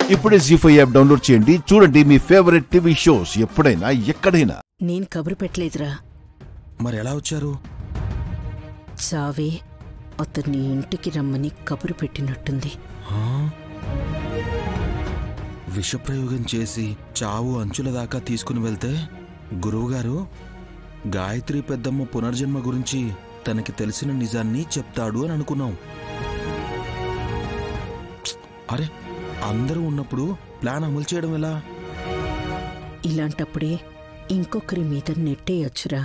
ఇప్పుడే G five app download చేయండి చూడండి మీ ఫేవరెట్ టీవీ షోస్ ఎప్పుడైనా ఎక్కడైనా నేను కబురు పెట్టలేదురా మరి ఎలా వచ్చారు చావే అతన్ని ఇంటికి రమ్మని కబురు పెట్టినట్టుంది ఆ? విషప్రయోగం చేసి చావు అంచుల దాకా తీసుకుని వెళ్తే గురువుగారు గాయత్రి పెద్దమ్మ పునర్జన్మ గురించి తనకి తెలిసిన నిజాన్ని చెప్తాడు అని అనుకున్నాం ప్స్! అరే అందరూ ఉన్నప్పుడు ప్లాన్ అమలు చేయడం ఎలా ఇలాంటప్పుడే ఇంకొకరి మీద నెట్టేయొచ్చురా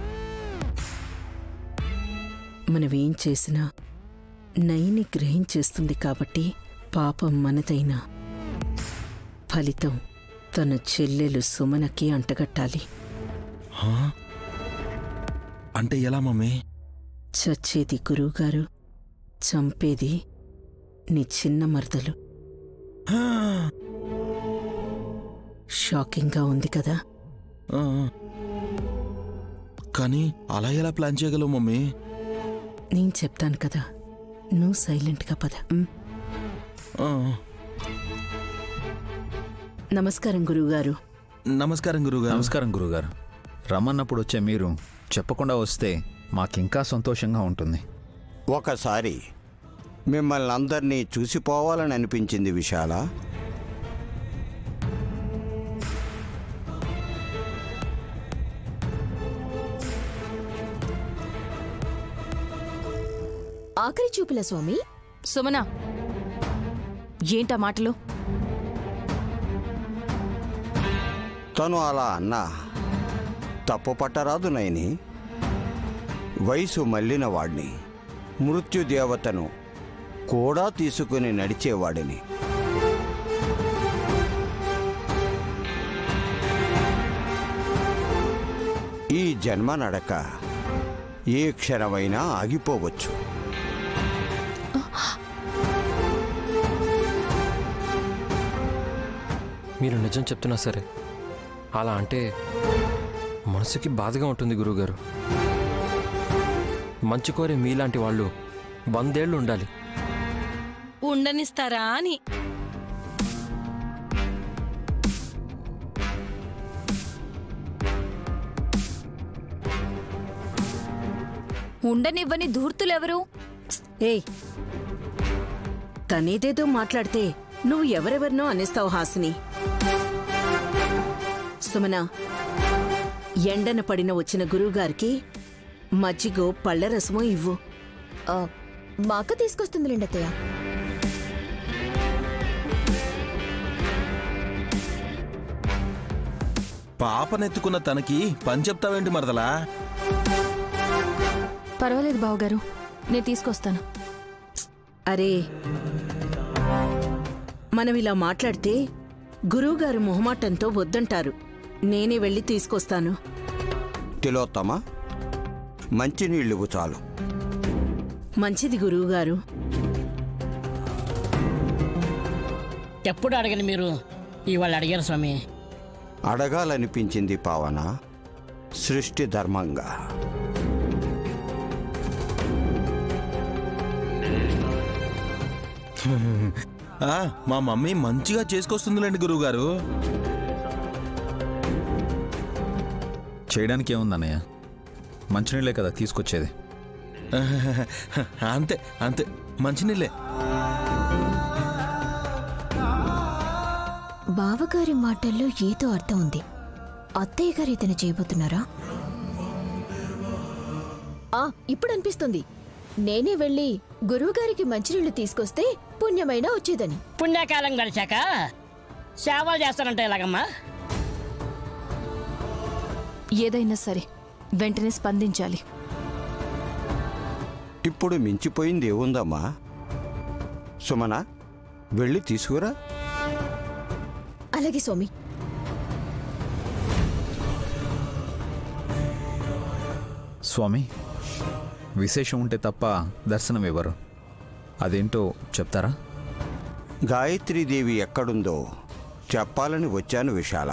మనమేం చేసినా నైని గ్రహించేస్తుంది కాబట్టి పాపం మనదైనా ఫలితం తన చెల్లెలు సుమనకి అంటగట్టాలి హా? అంటే ఎలా మమ్మీ చచ్చేది గురువుగారు చంపేది నీ చిన్న మరదలు హా! షాకింగ్గా ఉంది కదా ఆ. కానీ అలా ఎలా ప్లాన్ చేయగలవు మమ్మీ నేను చెప్తాను కదా నువ్వు సైలెంట్గా పద ఉమ్. ఆ. నమస్కారం గురువుగారు నమస్కారం గురువుగారు నమస్కారం గురుగారు రమ్మన్నప్పుడు వచ్చే మీరు చెప్పకుండా వస్తే మాకింకా సంతోషంగా ఉంటుంది ఒకసారి మిమ్మల్ని అందరినీ చూసిపోవాలని అనిపించింది విశాల ఆఖరి చూపుల స్వామి సుమన ఏంటా మాటలు తను అలా అన్నా తప్పు పట్టరాదు నైని వయసు మళ్ళిన వాడిని మృత్యుదేవతను కూడా తీసుకుని నడిచేవాడిని ఈ జన్మ నడక ఏ క్షణమైనా ఆగిపోవచ్చు మీరు నిజం చెప్తున్నా సరే అలా అంటే మనసుకి బాధగా ఉంటుంది గురువుగారు మంచి కోరే మీలాంటి వాళ్ళు వందేళ్లు ఉండాలి ఉండనిస్తారా అని ఉండనివ్వని ధూర్తులెవరు ఏయ్ తనేదేదో మాట్లాడితే నువ్వు ఎవరెవరినో అనేస్తావు హాసిని సుమన ఎండన పడిన వచ్చిన గురువుగారికి మజ్జిగో పళ్ళరసమో ఇవ్వు ఆ, మా అక్క తీసుకొస్తుంది అత్తయ్య పాపనెత్తుకున్న తనకి పని చెప్తావేంటి మరదలా పర్వాలేదు బావగారు నేను తీసుకొస్తాను అరే మనం ఇలా మాట్లాడితే గురువుగారు మొహమాటంతో వద్దంటారు నేనే వెళ్ళి తీసుకొస్తాను తిలోత్తమ మంచినీళ్ళివ్వు చాలు మంచిది గురువుగారు ఎప్పుడు అడగని మీరు ఇవాళ అడిగారు స్వామి అడగాలనిపించింది పావన సృష్టి ధర్మంగా ఆ, మా మమ్మీ మంచిగా చేసుకొస్తుందిలేండి గురువుగారు చేయడానికి ఏముందన్నయ్య మంచినీళ్ళే కదా తీసుకొచ్చేది అంతే అంతే మంచినీళ్ళే బావగారి మాటల్లో ఏదో అర్థం ఉంది అత్తయ్య గారు ఇతను చేయబోతున్నారా ఆ ఇప్పుడు అనిపిస్తుంది నేనే వెళ్ళి గురువుగారికి మంచినీళ్లు తీసుకొస్తే పుణ్యమైనా వచ్చేదని పుణ్యకాలం గడిచాక సేవలు చేస్తానంటే ఎలాగమ్మా ఏదైనా సరే వెంటనే స్పందించాలి ఇప్పుడు మించిపోయింది ఏముందమ్మా సుమన వెళ్ళి తీసుకురా అలాగే స్వామి స్వామి విశేషం ఉంటే తప్ప దర్శనం ఇవ్వరు అదేంటో చెప్తారా గాయత్రీదేవి ఎక్కడుందో చెప్పాలని వచ్చాను విశాల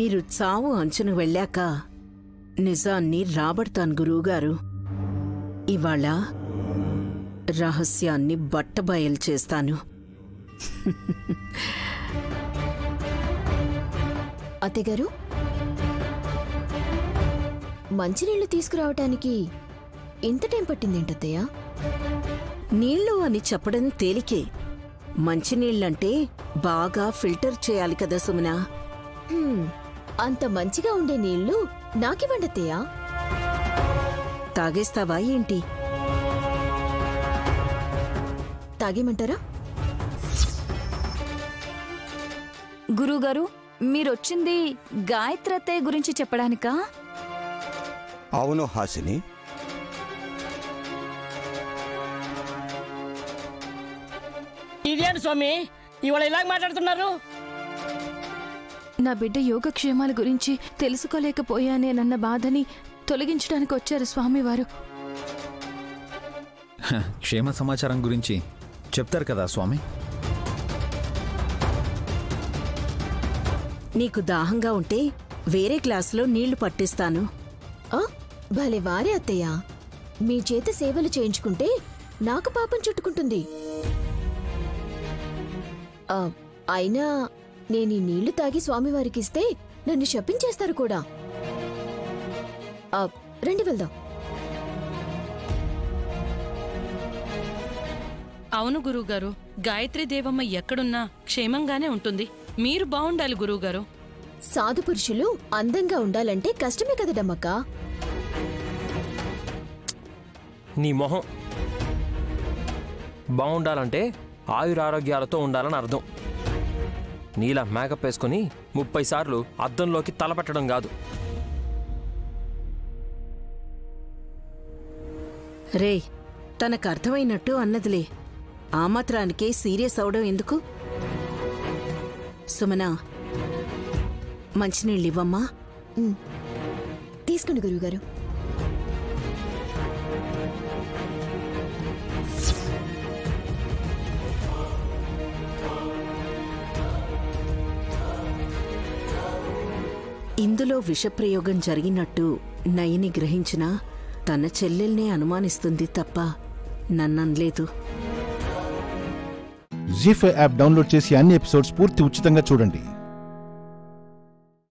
మీరు చావు అంచును వెళ్ళాక నిజాన్ని రాబడతాను గురువుగారు ఇవాళ రహస్యాన్ని బట్టబయలు చేస్తాను అత్తగారు మంచినీళ్లు తీసుకురావటానికి ఇంత టైం పట్టిందేంటత్తయ్య నీళ్లు అని చెప్పడం తేలికే మంచినీళ్ళంటే బాగా ఫిల్టర్ చేయాలి కదా సుమనా హ్మ్, అంత మంచిగా ఉండే నీళ్లు నాకివ్వండత్తయ్య తాగేస్తావా ఏంటి తాగేమంటారా గురువుగారు మీరొచ్చింది గాయత్రి అత్తయ్య గురించి చెప్పడానికా అవును హాసిని ఇదేంటి స్వామి ఇవాళ ఇలాగ మాట్లాడుతున్నారు నా బిడ్డ యోగక్షేమాల గురించి తెలుసుకోలేకపోయానేనన్న బాధని తొలగించడానికి వచ్చారు స్వామివారు హ, క్షేమ సమాచారం గురించి చెప్తారు కదా స్వామి నీకు దాహంగా ఉంటే వేరే గ్లాసులో నీళ్లు పట్టిస్తాను ఆ, భలే వారే అత్తయ్య మీ చేత సేవలు చేయించుకుంటే నాకు పాపం చుట్టుకుంటుంది ఆ, అయినా నేను ఈ నీళ్లు తాగి స్వామివారికిస్తే నన్ను శపించేస్తారు కూడా ఆ, రండి వెళ్దాం అవును గురువుగారు గాయత్రి దేవమ్మ ఎక్కడున్నా క్షేమంగానే ఉంటుంది మీరు బావుండాలి గురువుగారు సాధు పురుషులు అందంగా ఉండాలంటే కష్టమే కదడమ్మక్క నీ మొహం బాగుండాలంటే ఆయురారోగ్యాలతో ఉండాలని అర్థం నీలా మేకప్ వేసుకుని ముప్పై సార్లు అద్దంలోకి తలపెట్టడం కాదు రే తనకు అర్థమైనట్టు అన్నదిలే ఆ మాత్రానికే సీరియస్ అవడం ఎందుకు సుమనా మంచినీళ్ళివ్వమ్మా ఉమ్. తీసుకోండి గురువుగారు ఇందులో విషప్రయోగం జరిగినట్టు నయని గ్రహించినా తన చెల్లెల్నే అనుమానిస్తుంది తప్ప నన్ననలేదు జీ ఫైవ్ యాప్ డౌన్లోడ్ చేసి అన్ని ఎపిసోడ్స్ పూర్తి ఉచితంగా చూడండి